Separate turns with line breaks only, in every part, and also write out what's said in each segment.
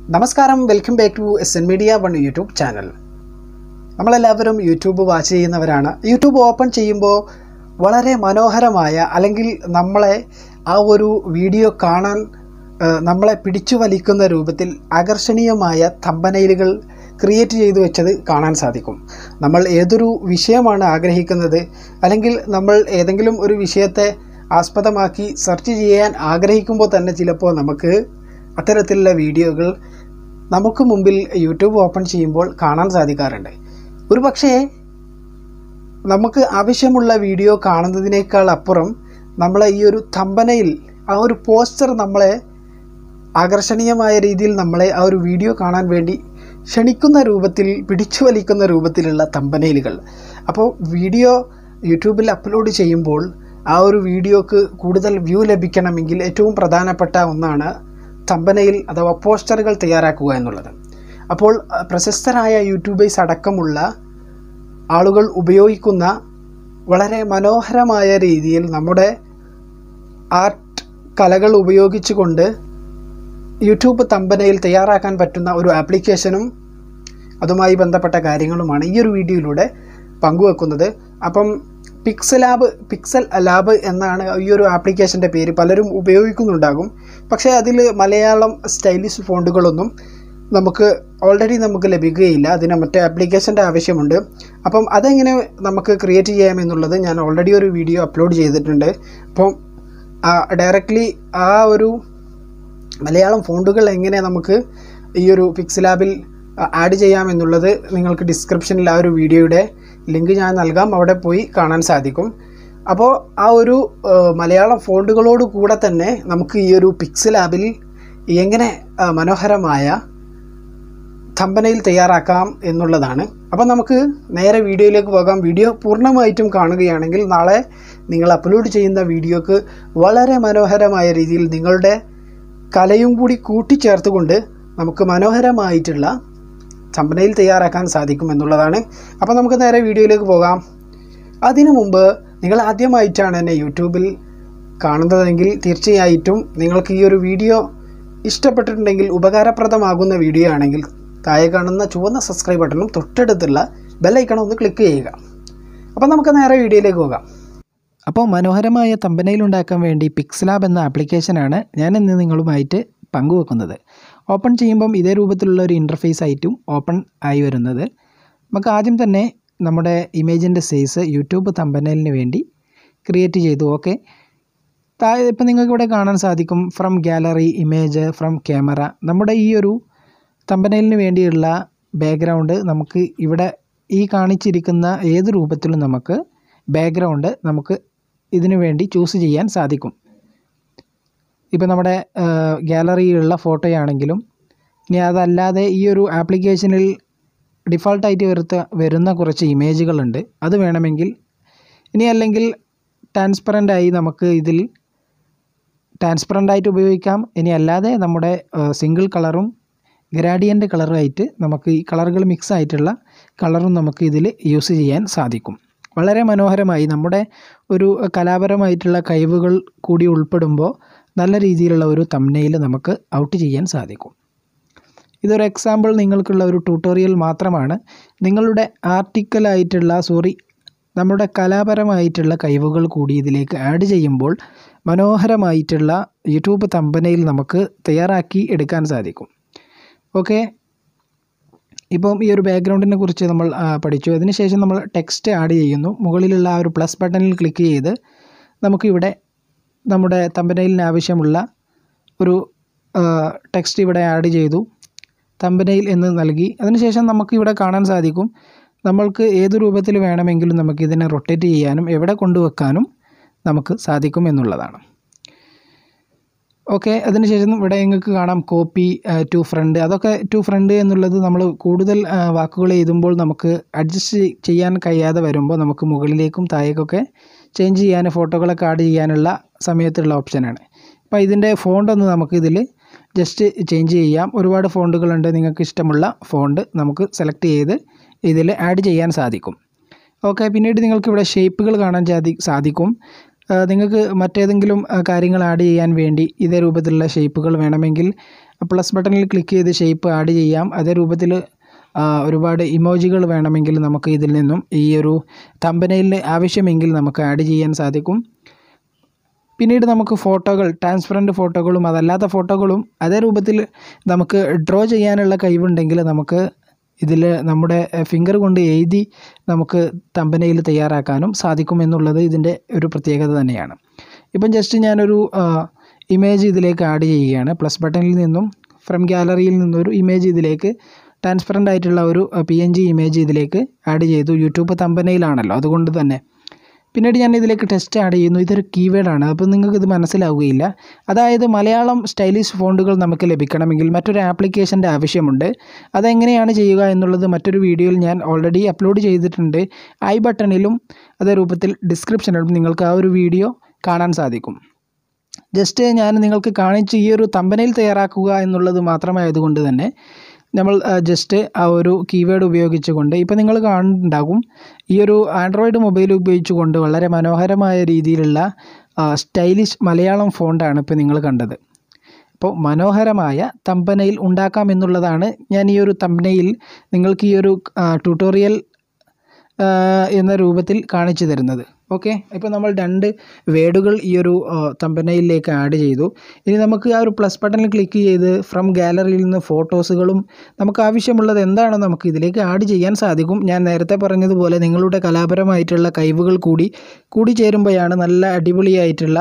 നമസ്കാരം welcome back to S N media one YouTube channel നമ്മളെല്ലാവരും YouTube watch ചെയ്യുന്നവരാണ് YouTube open ചെയ്യുമ്പോൾ വളരെ മനോഹരമായ അല്ലെങ്കിൽ നമ്മളെ ആ ഒരു വീഡിയോ കാണാൻ ആ, നമ്മളെ പിടിച്ചു വലിക്കുന്ന രൂപത്തിൽ ആകർഷണീയമായ തമ്പനയിലുകൾ ക്രിയേറ്റ് ചെയ്തു വെച്ചത് കാണാൻ സാധിക്കും നമ്മൾ ഏതൊരു വിഷയമാണ് ആഗ്രഹിക്കുന്നത് അല്ലെങ്കിൽ നമ്മൾ ഏതെങ്കിലും ഒരു വിഷയത്തെ ആസ്പദമാക്കി സെർച്ച് ചെയ്യാൻ ആഗ്രഹിക്കുമ്പോൾ തന്നെ ചിലപ്പോൾ നമുക്ക് അത്തരത്തിലുള്ള വീഡിയോകൾ നമുക്ക് മുമ്പിൽ യൂട്യൂബ് ഓപ്പൺ ചെയ്യുമ്പോൾ കാണാൻ സാധിക്കാറുണ്ട് ഒരു പക്ഷേ നമുക്ക് ആവശ്യമുള്ള വീഡിയോ കാണുന്നതിനേക്കാൾ അപ്പുറം നമ്മളെ ഈ ഒരു തമ്പനയിൽ ആ ഒരു പോസ്റ്റർ നമ്മളെ ആകർഷണീയമായ രീതിയിൽ നമ്മളെ ആ ഒരു വീഡിയോ കാണാൻ വേണ്ടി ക്ഷണിക്കുന്ന രൂപത്തിൽ പിടിച്ചു വലിക്കുന്ന രൂപത്തിലുള്ള തമ്പനയിലുകൾ അപ്പോൾ വീഡിയോ യൂട്യൂബിൽ അപ്ലോഡ് ചെയ്യുമ്പോൾ ആ ഒരു വീഡിയോക്ക് കൂടുതൽ വ്യൂ ലഭിക്കണമെങ്കിൽ ഏറ്റവും പ്രധാനപ്പെട്ട ഒന്നാണ് തമ്പനയിൽ അഥവാ പോസ്റ്ററുകൾ തയ്യാറാക്കുക എന്നുള്ളത് അപ്പോൾ അഹ്, പ്രശസ്തരായ യൂട്യൂബേഴ്സ് അടക്കമുള്ള ആളുകൾ ഉപയോഗിക്കുന്ന വളരെ മനോഹരമായ രീതിയിൽ നമ്മുടെ ആർട്ട് കലകൾ ഉപയോഗിച്ചുകൊണ്ട് യൂട്യൂബ് തമ്പനയിൽ തയ്യാറാക്കാൻ പറ്റുന്ന ഒരു ആപ്ലിക്കേഷനും അതുമായി ബന്ധപ്പെട്ട കാര്യങ്ങളുമാണ് ഈ ഒരു വീഡിയോയിലൂടെ പങ്കുവെക്കുന്നത് അപ്പം പിക്സൽ ലാബ് പിക്സൽ ലാബ് എന്നാണ് ഈ ഒരു ആപ്ലിക്കേഷൻ്റെ പേര് പലരും ഉപയോഗിക്കുന്നുണ്ടാകും പക്ഷേ അതിൽ മലയാളം സ്റ്റൈലിഷ് ഫോണ്ടുകളൊന്നും നമുക്ക് ഓൾറെഡി നമുക്ക് ലഭിക്കുകയില്ല അതിന് മറ്റേ ആപ്ലിക്കേഷൻ്റെ ആവശ്യമുണ്ട് അപ്പം അതെങ്ങനെ നമുക്ക് ക്രിയേറ്റ് ചെയ്യാമെന്നുള്ളത് ഞാൻ ഓൾറെഡി ഒരു വീഡിയോ അപ്ലോഡ് ചെയ്തിട്ടുണ്ട് അപ്പം ഡയറക്റ്റ്ലി ആ ഒരു മലയാളം ഫോണ്ടുകൾ എങ്ങനെ നമുക്ക് ഈ ഒരു പിക്സലാബിൽ ആഡ് ചെയ്യാമെന്നുള്ളത് നിങ്ങൾക്ക് ഡിസ്ക്രിപ്ഷനിൽ ആ ഒരു വീഡിയോയുടെ ലിങ്ക് ഞാൻ നൽകാം അവിടെ പോയി കാണാൻ സാധിക്കും അപ്പോൾ ആ ഒരു ആ, മലയാളം ഫോണ്ടുകളോട് കൂടെ തന്നെ നമുക്ക് ഈ ഒരു പിക്സലാബിൽ എങ്ങനെ ആ, മനോഹരമായ തമ്പനയിൽ തയ്യാറാക്കാം എന്നുള്ളതാണ് അപ്പോൾ നമുക്ക് നേരെ വീഡിയോയിലേക്ക് പോകാം വീഡിയോ പൂർണ്ണമായിട്ടും കാണുകയാണെങ്കിൽ നാളെ നിങ്ങൾ അപ്ലോഡ് ചെയ്യുന്ന വീഡിയോക്ക് വളരെ മനോഹരമായ രീതിയിൽ നിങ്ങളുടെ കലയും കൂടി കൂട്ടിച്ചേർത്തുകൊണ്ട് നമുക്ക് മനോഹരമായിട്ടുള്ള തമ്പനയിൽ തയ്യാറാക്കാൻ സാധിക്കും എന്നുള്ളതാണ് അപ്പോൾ നമുക്ക് നേരെ വീഡിയോയിലേക്ക് പോകാം അതിനു മുമ്പ് നിങ്ങൾ ആദ്യമായിട്ടാണ് എന്നെ യൂട്യൂബിൽ കാണുന്നതെങ്കിൽ തീർച്ചയായിട്ടും നിങ്ങൾക്ക് ഈ ഒരു വീഡിയോ ഇഷ്ടപ്പെട്ടിട്ടുണ്ടെങ്കിൽ ഉപകാരപ്രദമാകുന്ന വീഡിയോ ആണെങ്കിൽ താഴെ കാണുന്ന ചുവന്ന സബ്സ്ക്രൈബ് ബട്ടണും തൊട്ടടുത്തുള്ള ബെല്ലൈക്കണം ഒന്ന് ക്ലിക്ക് ചെയ്യുക അപ്പോൾ നമുക്ക് നേരെ വീഡിയോയിലേക്ക് പോകാം
അപ്പോൾ മനോഹരമായ തമ്പനയിൽ ഉണ്ടാക്കാൻ വേണ്ടി പിക്സലാബ് എന്ന ആപ്ലിക്കേഷനാണ് ഞാൻ ഇന്ന് നിങ്ങളുമായിട്ട് പങ്കുവെക്കുന്നത് ഓപ്പൺ ചെയ്യുമ്പം ഇതേ രൂപത്തിലുള്ള ഒരു ഇൻ്റർഫേസ് ആയിട്ടും ഓപ്പൺ ആയി വരുന്നത് നമുക്ക് ആദ്യം തന്നെ നമ്മുടെ ഇമേജിൻ്റെ സൈസ് യൂട്യൂബ് തമ്പനയിലിന് വേണ്ടി ക്രിയേറ്റ് ചെയ്തു ഓക്കെ താഴെ ഇപ്പം നിങ്ങൾക്ക് ഇവിടെ കാണാൻ സാധിക്കും from gallery image from camera നമ്മുടെ ഈ ഒരു തമ്പനയിലിന് വേണ്ടിയുള്ള ബാക്ക്ഗ്രൗണ്ട് നമുക്ക് ഇവിടെ ഈ കാണിച്ചിരിക്കുന്ന ഏത് രൂപത്തിലും നമുക്ക് ബാക്ക്ഗ്രൗണ്ട് നമുക്ക് ഇതിനു വേണ്ടി ചൂസ് ചെയ്യാൻ സാധിക്കും ഇപ്പോൾ നമ്മുടെ ഗാലറിയിലുള്ള ഫോട്ടോയാണെങ്കിലും ഇനി അതല്ലാതെ ഈ ഒരു ആപ്ലിക്കേഷനിൽ ഡിഫോൾട്ടായിട്ട് വരുത്ത വരുന്ന കുറച്ച് ഇമേജുകളുണ്ട് അത് വേണമെങ്കിൽ ഇനി അല്ലെങ്കിൽ ട്രാൻസ്പെറൻ്റ് ആയി നമുക്ക് ഇതിൽ ട്രാൻസ്പെറൻ്റ് ആയിട്ട് ഉപയോഗിക്കാം ഇനി അല്ലാതെ നമ്മുടെ സിംഗിൾ കളറും ഗ്രാഡിയൻ്റ് കളറുമായിട്ട് നമുക്ക് ഈ കളറുകൾ മിക്സ് ആയിട്ടുള്ള കളറും നമുക്ക് ഇതിൽ യൂസ് ചെയ്യാൻ സാധിക്കും വളരെ മനോഹരമായി നമ്മുടെ ഒരു കലാപരമായിട്ടുള്ള കഴിവുകൾ കൂടി ഉൾപ്പെടുമ്പോൾ നല്ല രീതിയിലുള്ള ഒരു തമ്മനയിൽ നമുക്ക് ഔട്ട് ചെയ്യാൻ സാധിക്കും ഇതൊരു എക്സാമ്പിൾ നിങ്ങൾക്കുള്ള ഒരു ട്യൂട്ടോറിയൽ മാത്രമാണ് നിങ്ങളുടെ ആർട്ടിക്കലായിട്ടുള്ള സോറി നമ്മുടെ കലാപരമായിട്ടുള്ള കഴിവുകൾ കൂടി ഇതിലേക്ക് ആഡ് ചെയ്യുമ്പോൾ മനോഹരമായിട്ടുള്ള യൂട്യൂബ് തമ്പനയിൽ നമുക്ക് തയ്യാറാക്കി എടുക്കാൻ സാധിക്കും ഓക്കെ ഇപ്പം ഈ ഒരു ബാക്ക്ഗ്രൗണ്ടിനെ കുറിച്ച് നമ്മൾ ആ, പഠിച്ചു അതിനുശേഷം നമ്മൾ ടെക്സ്റ്റ് ആഡ് ചെയ്യുന്നു മുകളിലുള്ള ആ ഒരു പ്ലസ് ബട്ടണിൽ ക്ലിക്ക് ചെയ്ത് നമുക്കിവിടെ നമ്മുടെ തമ്പനയിലിന് ആവശ്യമുള്ള ഒരു ടെക്സ്റ്റ് ഇവിടെ ആഡ് ചെയ്തു തമ്പനയിൽ എന്ന് നൽകി അതിനുശേഷം നമുക്ക് ഇവിടെ കാണാൻ സാധിക്കും നമ്മൾക്ക് ഏത് രൂപത്തിൽ വേണമെങ്കിലും നമുക്ക് ഇതിനെ റൊട്ടേറ്റ് ചെയ്യാനും എവിടെ കൊണ്ടുവെക്കാനും നമുക്ക് സാധിക്കും എന്നുള്ളതാണ് ഓക്കെ അതിനുശേഷം ഇവിടെ നിങ്ങൾക്ക് കാണാം കോപ്പി ടു ഫ്രണ്ട് അതൊക്കെ ടു ഫ്രണ്ട് എന്നുള്ളത് നമ്മൾ കൂടുതൽ ആ, വാക്കുകൾ എഴുതുമ്പോൾ നമുക്ക് അഡ്ജസ്റ്റ് ചെയ്യാൻ കഴിയാതെ വരുമ്പോൾ നമുക്ക് മുകളിലേക്കും താഴേക്കൊക്കെ ചേഞ്ച് ചെയ്യാൻ ഫോട്ടോകളൊക്കെ ആഡ് ചെയ്യാനുള്ള സമയത്തുള്ള ഓപ്ഷനാണ് അപ്പോൾ ഇതിൻ്റെ ഫോണ്ട് ഒന്ന് നമുക്ക് ഇതിൽ ജസ്റ്റ് ചേഞ്ച് ചെയ്യാം ഒരുപാട് ഫോണ്ടുകളുണ്ട് നിങ്ങൾക്ക് ഇഷ്ടമുള്ള ഫോണ്ട് നമുക്ക് സെലക്ട് ചെയ്ത് ഇതിൽ ആഡ് ചെയ്യാൻ സാധിക്കും ഓക്കെ പിന്നീട് നിങ്ങൾക്ക് ഇവിടെ ഷേപ്പുകൾ കാണാൻ സാധി സാധിക്കും ആ, നിങ്ങൾക്ക് മറ്റേതെങ്കിലും ആ, കാര്യങ്ങൾ ആഡ് ചെയ്യാൻ വേണ്ടി ഇതേ രൂപത്തിലുള്ള ഷേപ്പുകൾ വേണമെങ്കിൽ പ്ലസ് ബട്ടണിൽ ക്ലിക്ക് ചെയ്ത് ഷേപ്പ് ആഡ് ചെയ്യാം അതേ രൂപത്തിൽ ആ, ഒരുപാട് ഇമോജികൾ വേണമെങ്കിൽ നമുക്ക് ഇതിൽ നിന്നും ഈ ഒരു തമ്പനയിലിന് ആവശ്യമെങ്കിൽ നമുക്ക് ആഡ് ചെയ്യാൻ സാധിക്കും പിന്നീട് നമുക്ക് ഫോട്ടോകൾ ട്രാൻസ്പെറൻറ്റ് ഫോട്ടോകളും അതല്ലാത്ത ഫോട്ടോകളും അതേ രൂപത്തിൽ നമുക്ക് ഡ്രോ ചെയ്യാനുള്ള കഴിവുണ്ടെങ്കിൽ നമുക്ക് ഇതിൽ നമ്മുടെ ഫിംഗർ കൊണ്ട് എഴുതി നമുക്ക് തമ്പനയിൽ തയ്യാറാക്കാനും സാധിക്കും എന്നുള്ളത് ഇതിൻ്റെ ഒരു പ്രത്യേകത തന്നെയാണ് ഇപ്പം ജസ്റ്റ് ഞാനൊരു ഇമേജ് ഇതിലേക്ക് ആഡ് ചെയ്യുകയാണ് പ്ലസ് ബട്ടണിൽ നിന്നും ഫ്രം ഗാലറിയിൽ നിന്നൊരു ഇമേജ് ഇതിലേക്ക് ട്രാൻസ്പെറൻ്റ് ആയിട്ടുള്ള ഒരു പി എൻ ജി ഇമേജ് ഇതിലേക്ക് ആഡ് ചെയ്തു യൂട്യൂബ് തമ്പനയിലാണല്ലോ അതുകൊണ്ട് തന്നെ പിന്നീട് ഞാൻ ഇതിലേക്ക് ടെസ്റ്റ് ആഡ് ചെയ്യുന്നു ഇതൊരു കീവേഡാണ് അപ്പോൾ നിങ്ങൾക്ക് ഇത് മനസ്സിലാവുകയില്ല അതായത് മലയാളം സ്റ്റൈലിഷ് ഫോണ്ടുകൾ നമുക്ക് ലഭിക്കണമെങ്കിൽ മറ്റൊരു ആപ്ലിക്കേഷൻ്റെ ആവശ്യമുണ്ട് അതെങ്ങനെയാണ് ചെയ്യുക എന്നുള്ളത് മറ്റൊരു വീഡിയോയിൽ ഞാൻ ഓൾറെഡി അപ്ലോഡ് ചെയ്തിട്ടുണ്ട് ഐ ബട്ടണിലും അതേ രൂപത്തിൽ ഡിസ്ക്രിപ്ഷനിലും നിങ്ങൾക്ക് ആ ഒരു വീഡിയോ കാണാൻ സാധിക്കും ജസ്റ്റ് ഞാൻ നിങ്ങൾക്ക് കാണിച്ച് ഈ ഒരു തമ്പനയിൽ തയ്യാറാക്കുക എന്നുള്ളത് മാത്രമായതുകൊണ്ട് തന്നെ നമ്മൾ ജസ്റ്റ് ആ ഒരു കീവേഡ് ഉപയോഗിച്ചുകൊണ്ട് ഇപ്പോൾ നിങ്ങൾ കാണുന്നുണ്ടാകും ഈ ഒരു ആൻഡ്രോയിഡ് മൊബൈൽ ഉപയോഗിച്ചുകൊണ്ട് വളരെ മനോഹരമായ രീതിയിലുള്ള സ്റ്റൈലിഷ് മലയാളം ഫോണ്ടാണ് ഇപ്പോൾ നിങ്ങൾ കണ്ടത് അപ്പോൾ മനോഹരമായ തമ്പനയിൽ ഉണ്ടാക്കാം എന്നുള്ളതാണ് ഞാൻ ഈ ഒരു തമ്പനയിൽ നിങ്ങൾക്ക് ഈ ഒരു ട്യൂട്ടോറിയൽ എന്ന രൂപത്തിൽ കാണിച്ചു തരുന്നത് ഓക്കെ ഇപ്പോൾ നമ്മൾ രണ്ട് വേഡുകൾ ഈ ഒരു തമ്പനയിലേക്ക് ആഡ് ചെയ്തു ഇനി നമുക്ക് ആ ഒരു പ്ലസ് ബട്ടണിൽ ക്ലിക്ക് ചെയ്ത് ഫ്രം ഗാലറിയിൽ നിന്ന് ഫോട്ടോസുകളും നമുക്ക് ആവശ്യമുള്ളത് എന്താണോ നമുക്ക് ഇതിലേക്ക് ആഡ് ചെയ്യാൻ സാധിക്കും ഞാൻ നേരത്തെ പറഞ്ഞതുപോലെ നിങ്ങളുടെ കലാപരമായിട്ടുള്ള കഴിവുകൾ കൂടി കൂടി ചേരുമ്പോഴാണ് നല്ല അടിപൊളിയായിട്ടുള്ള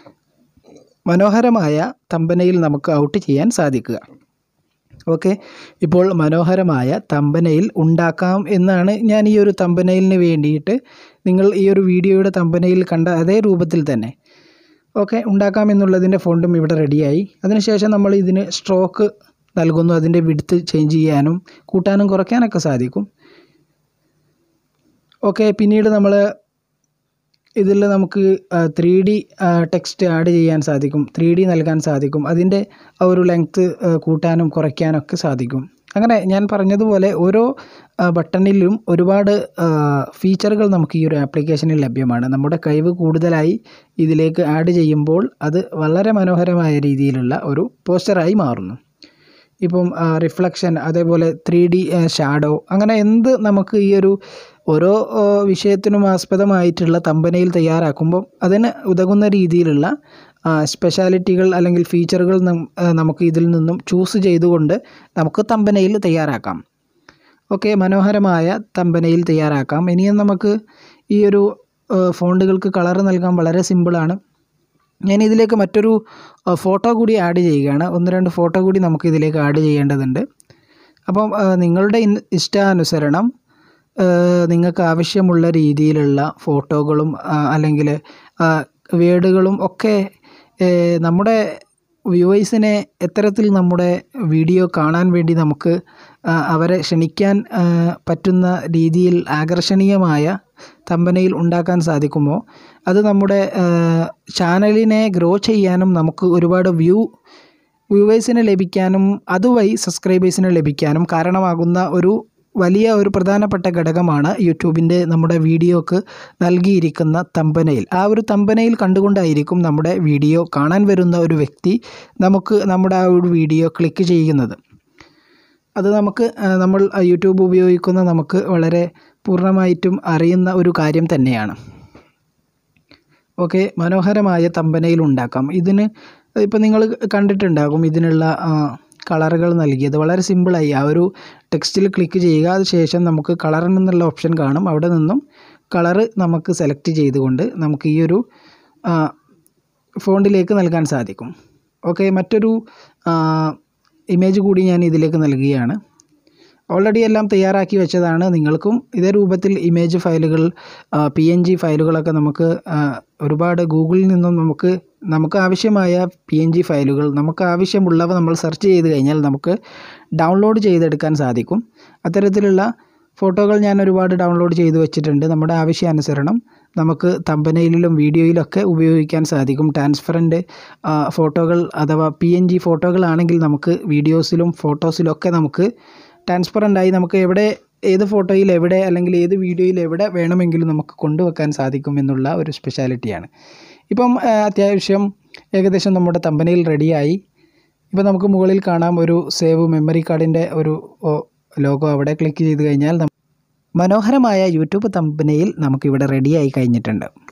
മനോഹരമായ തമ്പനയിൽ നമുക്ക് ഔട്ട് ചെയ്യാൻ സാധിക്കുക ഓക്കെ ഇപ്പോൾ മനോഹരമായ തമ്പനയിൽ ഉണ്ടാക്കാം എന്നാണ് ഞാൻ ഈ ഒരു തമ്പനയിലിന് വേണ്ടിയിട്ട് നിങ്ങൾ ഈ ഒരു വീഡിയോയുടെ തമ്പനയിൽ കണ്ട അതേ രൂപത്തിൽ തന്നെ ഓക്കെ ഉണ്ടാക്കാം എന്നുള്ളതിൻ്റെ ഫോണ്ടും ഇവിടെ റെഡിയായി അതിനുശേഷം നമ്മൾ ഇതിന് സ്ട്രോക്ക് നൽകുന്നു അതിൻ്റെ വിടുത്ത് ചേഞ്ച് ചെയ്യാനും കൂട്ടാനും കുറയ്ക്കാനൊക്കെ സാധിക്കും ഓക്കെ പിന്നീട് നമ്മൾ ഇതിൽ നമുക്ക് ത്രീ ഡി ടെക്സ്റ്റ് ആഡ് ചെയ്യാൻ സാധിക്കും ത്രീ ഡി നൽകാൻ സാധിക്കും അതിൻ്റെ ആ ഒരു ലെങ്ത്ത് കൂട്ടാനും കുറയ്ക്കാനൊക്കെ സാധിക്കും അങ്ങനെ ഞാൻ പറഞ്ഞതുപോലെ ഓരോ ബട്ടണിലും ഒരുപാട് ഫീച്ചറുകൾ നമുക്ക് ഈ ഒരു ആപ്ലിക്കേഷനിൽ ലഭ്യമാണ് നമ്മുടെ കഴിവ് കൂടുതലായി ഇതിലേക്ക് ആഡ് ചെയ്യുമ്പോൾ അത് വളരെ മനോഹരമായ രീതിയിലുള്ള ഒരു പോസ്റ്ററായി മാറുന്നു ഇപ്പം റിഫ്ലക്ഷൻ അതേപോലെ ത്രീ ഡി ഷാഡോ അങ്ങനെ എന്ത് നമുക്ക് ഈ ഒരു ഓരോ വിഷയത്തിനും ആസ്പദമായിട്ടുള്ള തമ്പനയിൽ തയ്യാറാക്കുമ്പോൾ അതിന് ഉതകുന്ന രീതിയിലുള്ള സ്പെഷ്യാലിറ്റികൾ അല്ലെങ്കിൽ ഫീച്ചറുകൾ നമുക്ക് ഇതിൽ നിന്നും ചൂസ് ചെയ്തുകൊണ്ട് നമുക്ക് തമ്പനയിൽ തയ്യാറാക്കാം ഓക്കെ മനോഹരമായ തമ്പനയിൽ തയ്യാറാക്കാം ഇനിയും നമുക്ക് ഈ ഒരു ഫോണ്ടുകൾക്ക് കളർ നൽകാൻ വളരെ സിമ്പിളാണ് ഞാൻ ഇതിലേക്ക് മറ്റൊരു ഫോട്ടോ കൂടി ആഡ് ചെയ്യുകയാണ് ഒന്ന് രണ്ട് ഫോട്ടോ കൂടി നമുക്ക് ഇതിലേക്ക് ആഡ് ചെയ്യേണ്ടതുണ്ട് അപ്പം നിങ്ങളുടെ ഇഷ്ടാനുസരണം നിങ്ങൾക്ക് ആവശ്യമുള്ള രീതിയിലുള്ള ഫോട്ടോകളും അല്ലെങ്കിൽ വേഡുകളും ഒക്കെ നമ്മുടെ വ്യൂവേഴ്സിനെ എത്തരത്തിൽ നമ്മുടെ വീഡിയോ കാണാൻ വേണ്ടി നമുക്ക് അവരെ ക്ഷണിക്കാൻ പറ്റുന്ന രീതിയിൽ ആകർഷണീയമായ തമ്പനയിൽ ഉണ്ടാക്കാൻ സാധിക്കുമോ അത് നമ്മുടെ ചാനലിനെ ഗ്രോ ചെയ്യാനും നമുക്ക് ഒരുപാട് വ്യൂ വ്യൂവേഴ്സിനെ ലഭിക്കാനും അതുവഴി സബ്സ്ക്രൈബേഴ്സിനെ ലഭിക്കാനും കാരണമാകുന്ന ഒരു വലിയ ഒരു പ്രധാനപ്പെട്ട ഘടകമാണ് യൂട്യൂബിൻ്റെ നമ്മുടെ വീഡിയോക്ക് നൽകിയിരിക്കുന്ന തമ്പനയിൽ ആ ഒരു തമ്പനയിൽ കണ്ടുകൊണ്ടായിരിക്കും നമ്മുടെ വീഡിയോ കാണാൻ വരുന്ന ഒരു വ്യക്തി നമുക്ക് നമ്മുടെ ആ ഒരു വീഡിയോ ക്ലിക്ക് ചെയ്യുന്നത് അത് നമുക്ക് നമ്മൾ യൂട്യൂബ് ഉപയോഗിക്കുന്ന നമുക്ക് വളരെ പൂർണ്ണമായിട്ടും അറിയുന്ന ഒരു കാര്യം തന്നെയാണ് ഓക്കെ മനോഹരമായ തമ്പനയിൽ ഉണ്ടാക്കാം ഇതിന് ഇപ്പോൾ നിങ്ങൾ കണ്ടിട്ടുണ്ടാകും ഇതിനുള്ള കളറുകൾ നൽകിയത് വളരെ സിമ്പിളായി ആ ഒരു ടെക്സ്റ്റിൽ ക്ലിക്ക് ചെയ്യുക അതിനുശേഷം നമുക്ക് കളർ എന്നുള്ള ഓപ്ഷൻ കാണും അവിടെ നിന്നും കളറ് നമുക്ക് സെലക്ട് ചെയ്തുകൊണ്ട് നമുക്ക് ഈ ഒരു ഫോണ്ടിലേക്ക് നൽകാൻ സാധിക്കും ഓക്കെ മറ്റൊരു ഇമേജ് കൂടി ഞാൻ ഇതിലേക്ക് നൽകുകയാണ് ഓൾറെഡി എല്ലാം തയ്യാറാക്കി വെച്ചതാണ് നിങ്ങൾക്കും ഇതേ രൂപത്തിൽ ഇമേജ് ഫയലുകൾ പി എൻ ജി ഫയലുകളൊക്കെ നമുക്ക് ഒരുപാട് ഗൂഗിളിൽ നിന്നും നമുക്ക് നമുക്ക് ആവശ്യമായ പി എൻ ജി ഫയലുകൾ നമുക്ക് ആവശ്യമുള്ളവ നമ്മൾ സെർച്ച് ചെയ്ത് കഴിഞ്ഞാൽ നമുക്ക് ഡൗൺലോഡ് ചെയ്തെടുക്കാൻ സാധിക്കും അത്തരത്തിലുള്ള ഫോട്ടോകൾ ഞാൻ ഒരുപാട് ഡൗൺലോഡ് ചെയ്ത് വെച്ചിട്ടുണ്ട് നമ്മുടെ ആവശ്യാനുസരണം നമുക്ക് തമ്പനയിലും വീഡിയോയിലൊക്കെ ഉപയോഗിക്കാൻ സാധിക്കും ട്രാൻസ്പെറൻറ്റ് ഫോട്ടോകൾ അഥവാ പി എൻ ജി ഫോട്ടോകളാണെങ്കിൽ നമുക്ക് വീഡിയോസിലും ഫോട്ടോസിലൊക്കെ നമുക്ക് ട്രാൻസ്പെറൻ്റായി നമുക്ക് എവിടെ ഏത് ഫോട്ടോയിൽ എവിടെ അല്ലെങ്കിൽ ഏത് വീഡിയോയിൽ എവിടെ വേണമെങ്കിലും നമുക്ക് കൊണ്ടുവെക്കാൻ സാധിക്കും എന്നുള്ള ഒരു സ്പെഷ്യാലിറ്റിയാണ് ഇപ്പം അത്യാവശ്യം ഏകദേശം നമ്മുടെ തമ്പനയിൽ റെഡിയായി ഇപ്പോൾ നമുക്ക് മുകളിൽ കാണാം ഒരു സേവ് മെമ്മറി കാർഡിൻ്റെ ഒരു ലോഗോ അവിടെ ക്ലിക്ക് ചെയ്ത് കഴിഞ്ഞാൽ നം- മനോഹരമായ യൂട്യൂബ് തമ്പനയിൽ നമുക്കിവിടെ റെഡിയായി കഴിഞ്ഞിട്ടുണ്ട്